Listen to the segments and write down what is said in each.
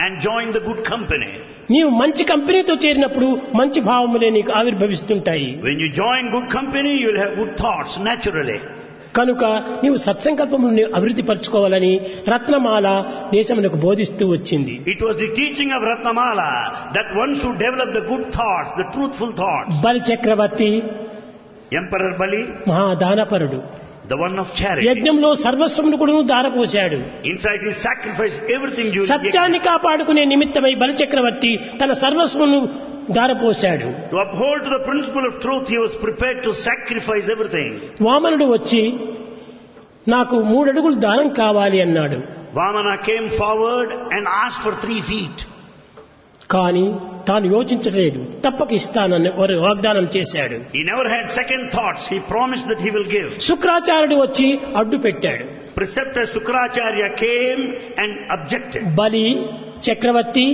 and join the good company. నీవు మంచి కంపెనీతో చేరినప్పుడు మంచి భావములే నీకు ఆవిర్భవిస్తుంటాయి When you join good company, you'll have good thoughts naturally. కనుక నీవు సత్సంకల్పమును అభివృద్ధి పరచుకోవాలని రత్నమాల దేశమునకు బోధిస్తూ వచ్చింది It was the teaching of Ratnamala that one should develop the good thoughts, the truthful thoughts. బలి చక్రవర్తి Emperor Bali, మహాదానపరుడు the one of charity. యజ్ఞంలో సర్వస్వమును కూడా దారపోశాడు In fact, he sacrificed everything during the సత్యాన్ని కాపాడుకునే నిమిత్తమై బలిచక్రవర్తి తన సర్వస్వమును దారపోశాడు To uphold to the principle of truth, he was prepared to sacrifice everything. వామనుడు వచ్చి నాకు మూడడుగులు దానం కావాలి అన్నాడు Vamana came forward and asked for three feet. కానీ తాను యోచించలేదు తప్పక ఇస్తానని వారు వాగ్దానం చేశాడు He never had second thoughts. He promised that he will give. శుక్రాచార్యుడు వచ్చి అడ్డు పెట్టాడు Preceptor Sukracharya came and objected. బలి చక్రవర్తి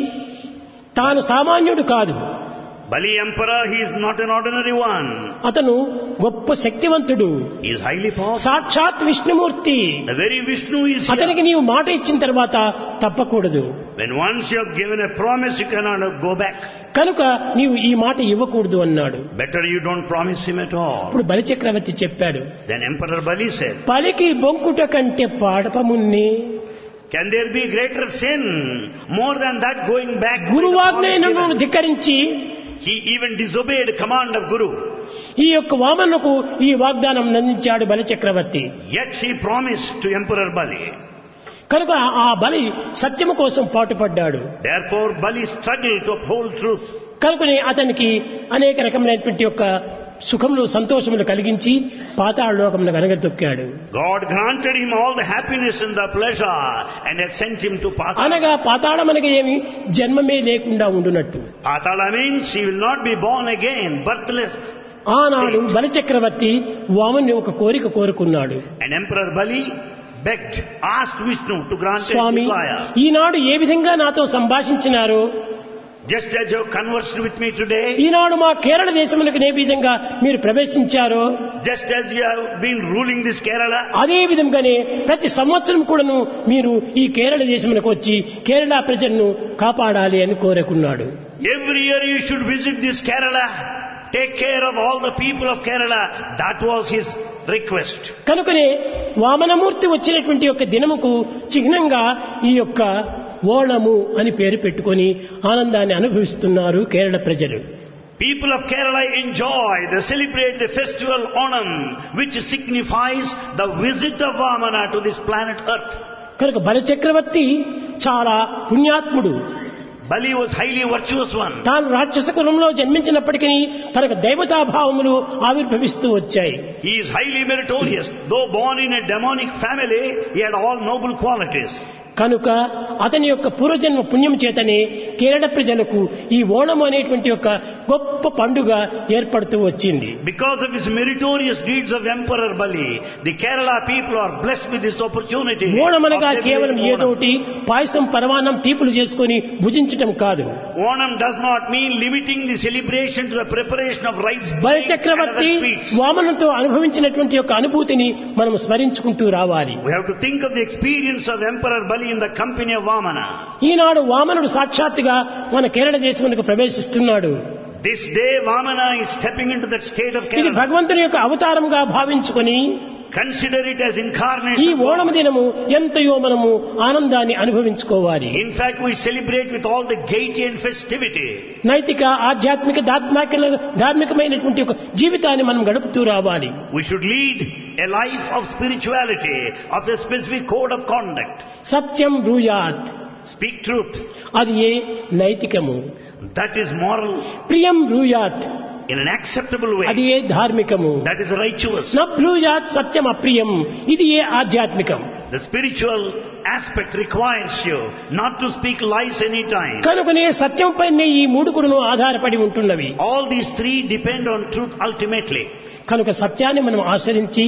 తాను సామాన్యుడు కాదు Bali Emperor, he is not an ordinary one. అతను గొప్ప శక్తివంతుడు He is highly powerful. సాక్షాత్ Vishnumurthy The very Vishnu is అతనికి here. నీవు మాట ఇచ్చిన తర్వాత తప్పకూడదు When once you have given a promise, you cannot go back. కనుక నీవు ఈ మాట ఇవ్వకూడదు అన్నాడు Better you don't promise him at all. ఇప్పుడు బలిచక్రవర్తి చెప్పాడు Then Emperor Bali said, పలికి బొంకుట కంటే పాడపమున్ని Can there be greater sin? More than that, going back. with the గురువాజ్ఞను promise given. ధిక్కరించి He even disobeyed command of Guru. ఈ యొక్క వామనకు ఈ వాగ్దానం అందించాడు బలిచక్రవర్తి Yet he promised to Emperor Bali. కనుక ఆ బలి సత్యము కోసం పాటుపడ్డాడు Therefore, Bali struggled to uphold truth. కనుకనే అతనికి అనేక రకమైనటువంటి యొక్క సుఖములు సంతోషములు కలిగించి పాతాళ లోకమును అనగతొక్కాడు God granted him all the happiness and the pleasure and has sent him to Patala. అనగా పాతాళం అనగా ఏమి జన్మమే లేకుండా ఉండునట్టు Patala means he will not be born again, birthless. ఆనాడు బలిచక్రవర్తి వామని ఒక కోరిక కోరుకున్నాడు And Emperor Bali begged, asked Vishnu to grant a Swamy desire. ఈనాడు ఏ విధంగా నాతో సంభాషించినారో Just as you have conversed with me today, ఈనాడు మా కేరళ దేశములకు ఏ విధంగా మీరు ప్రవేశించారో just as you have been ruling this Kerala, అదే విధంగానే ప్రతి సంవత్సరం కూడాను మీరు ఈ కేరళ దేశములకు వచ్చి కేరళ ప్రజలను కాపాడాలి అని కోరుకున్నాడు every year you should visit this Kerala, take care of all the people of Kerala. That was his request. కనుకనే వామనమూర్తి వచ్చినటువంటి యొక్క దినముకు చిహ్నంగా ఈ యొక్క ఓణము అని పేరు పెట్టుకొని ఆనందాన్ని అనుభవిస్తున్నారు కేరళ ప్రజలు People of Kerala enjoy, they celebrate the festival Onam, which signifies the visit of Vamana to this planet Earth. కనుక బలచక్రవర్తి చాలా పుణ్యాత్ముడు Bali was highly virtuous one. తాను రాక్షస కులంలో జన్మించినప్పటికీ తనకు దైవతాభావములు ఆవిర్భవిస్తూ వచ్చాయి He is highly meritorious. Though born in a demonic family, he had all noble qualities. కనుక అతని యొక్క పూర్వజన్మ పుణ్యం చేతనే కేరళ ప్రజలకు ఈ ఓణం అనేటువంటి యొక్క గొప్ప పండుగ ఏర్పడుతూ వచ్చింది Because of his meritorious deeds of Emperor Bali, the Kerala people are blessed with this opportunity. Onam అనగా of కేవలం celebrating Onam. ఏదోటి పాయసం పరమాన్నం తీపులు చేసుకొని భుజించటం కాదు Onam does not mean limiting the celebration to the preparation of rice pudding and Balichakravarthi other sweets. వామనంతో అనుభవించినటువంటి యొక్క అనుభూతిని మనం స్మరించుకుంటూ రావాలి We have to think of the experience of Emperor Bali in the company of Vamana. ఈనాడు వామనుడు సాక్షాత్తుగా మన కేరళ దేశమునకు ప్రవేశిస్తున్నాడు This day Vamana is stepping into that state of ఇది Kerala. భగవంతుని యొక్క అవతారంగా భావించుకొని Consider it as ఈ incarnation. of ఓణము God. దినము ఎంతయో మనము ఆనందాన్ని అనుభవించుకోవాలి In fact, we celebrate with all the gaiety and festivity. నైతిక ఆధ్యాత్మిక దాత్మిక ధార్మికమైనటువంటి ఒక జీవితాన్ని మనం గడుపుతూ రావాలి We should lead a life of spirituality, of a specific code of conduct. Satyam బ్రూయాత్ Speak truth. అది ఏ నైతికము That is moral ప్రియం బ్రూయాత్ in an acceptable అది way. A ధార్మికము That is righteous. న బ్రూయాత్ సత్యం అప్రియం ఇది ఏ ఆధ్యాత్మికం The spiritual aspect requires you not to speak lies anytime. కనుకనే సత్యం పైనే ఈ మూడు కూడాను ఆధారపడి ఉంటున్నవి All these three depend on truth ultimately. కనుక సత్యాన్ని మనం ఆచరించి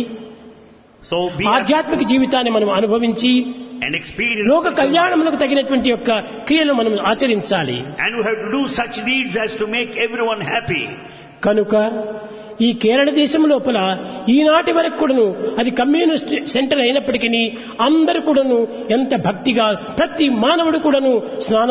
So be ఆధ్యాత్మిక జీవితాన్ని మనం అనుభవించి and experience. లోక కళ్యాణములకు తగినటువంటి యొక్క క్రియలు మనం ఆచరించాలి And we have to do such deeds as to make everyone happy. కనుక ఈ కేరళ దేశం లోపల ఈనాటి వరకు కూడాను అది కమ్యూనిస్ట్ సెంటర్ అయినప్పటికీ అందరూ కూడాను ఎంత భక్తిగా ప్రతి మానవుడు కూడాను స్నానం